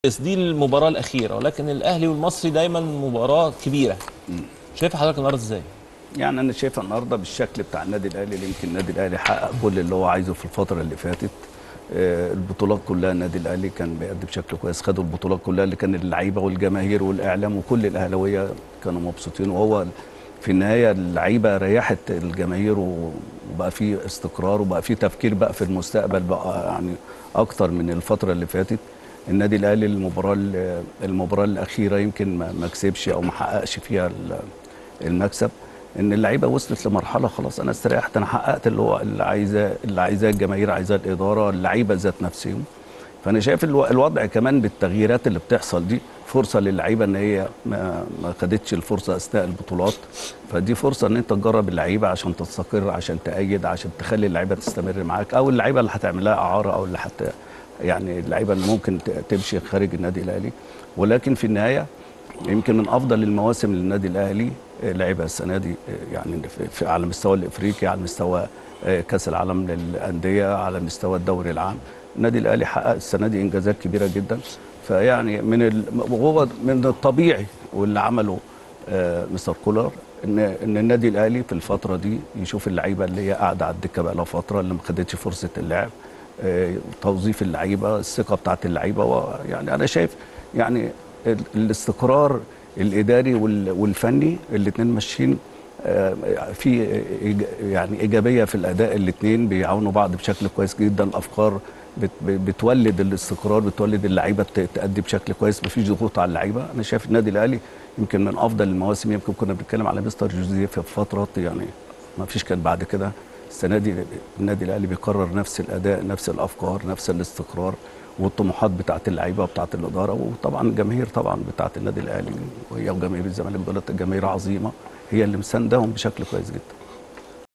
بس دي المباراه الاخيره ولكن الاهلي والمصري دايما مباراه كبيره شايف حضرتك النهارده ازاي يعني انا شايفها النهارده بالشكل بتاع النادي الاهلي اللي يمكن النادي الاهلي حقق كل اللي هو عايزه في الفتره اللي فاتت آه، البطولات كلها النادي الاهلي كان بيأدي بشكل كويس خدوا البطولات كلها اللي كان اللعيبه والجماهير والاعلام وكل الاهلاويه كانوا مبسوطين وهو في النهايه اللعيبه ريحت الجماهير وبقى في استقرار وبقى في تفكير بقى في المستقبل بقى يعني اكتر من الفتره اللي فاتت النادي الاهلي المباراه المباراه الاخيره يمكن ما ما كسبش او ما حققش فيها ال- المكسب ان اللعيبه وصلت لمرحله خلاص انا استريحت انا حققت اللي هو اللي عايزاه اللي عايزاه الجماهير عايزاه الاداره اللعيبه ذات نفسهم فانا شايف الو- الوضع كمان بالتغييرات اللي بتحصل دي فرصه للعيبه ان هي ما, ما خدتش الفرصه اثناء البطولات فدي فرصه ان انت تجرب اللعيبه عشان تستقر عشان تأيد عشان تخلي اللعيبه تستمر معاك او اللعيبه اللي هتعملها اعاره او اللي حتى يعني اللعيبه اللي ممكن ت- تمشي خارج النادي الاهلي ولكن في النهايه يمكن من افضل المواسم للنادي الاهلي آه، لعبها السنه دي آه، يعني في- في على المستوى الافريقي على مستوى آه، كاس العالم للانديه على مستوى الدوري العام النادي الاهلي حقق السنه دي انجازات كبيره جدا فيعني من ال... وهو من الطبيعي واللي عمله آه، مستر كولر ان ان النادي الاهلي في الفتره دي يشوف اللعيبه اللي هي قاعده على الدكه بقى لها فتره اللي ما خدتش فرصه اللعب آه، توظيف اللعيبه الثقه بتاعت اللعيبه ويعني انا شايف يعني ال- الاستقرار الاداري وال- والفني الاثنين ماشيين آه، في إيج- يعني ايجابيه في الاداء الاثنين بيعاونوا بعض بشكل كويس جدا الافكار بت- بتولد الاستقرار بتولد اللعيبه ت- تأدي بشكل كويس مفيش ضغوط على اللعيبه انا شايف النادي الاهلي يمكن من افضل المواسم يمكن كنا بنتكلم على مستر جوزيه في فترات يعني ما فيش كان بعد كده السنه دي النادي الاهلي بيكرر نفس الاداء نفس الافكار نفس الاستقرار والطموحات بتاعت اللعيبه وبتاعت الاداره وطبعا الجماهير طبعا بتاعت النادي الاهلي وهي وجماهير الزمالك دولت جماهير عظيمه هي اللي مساندهم بشكل كويس جدا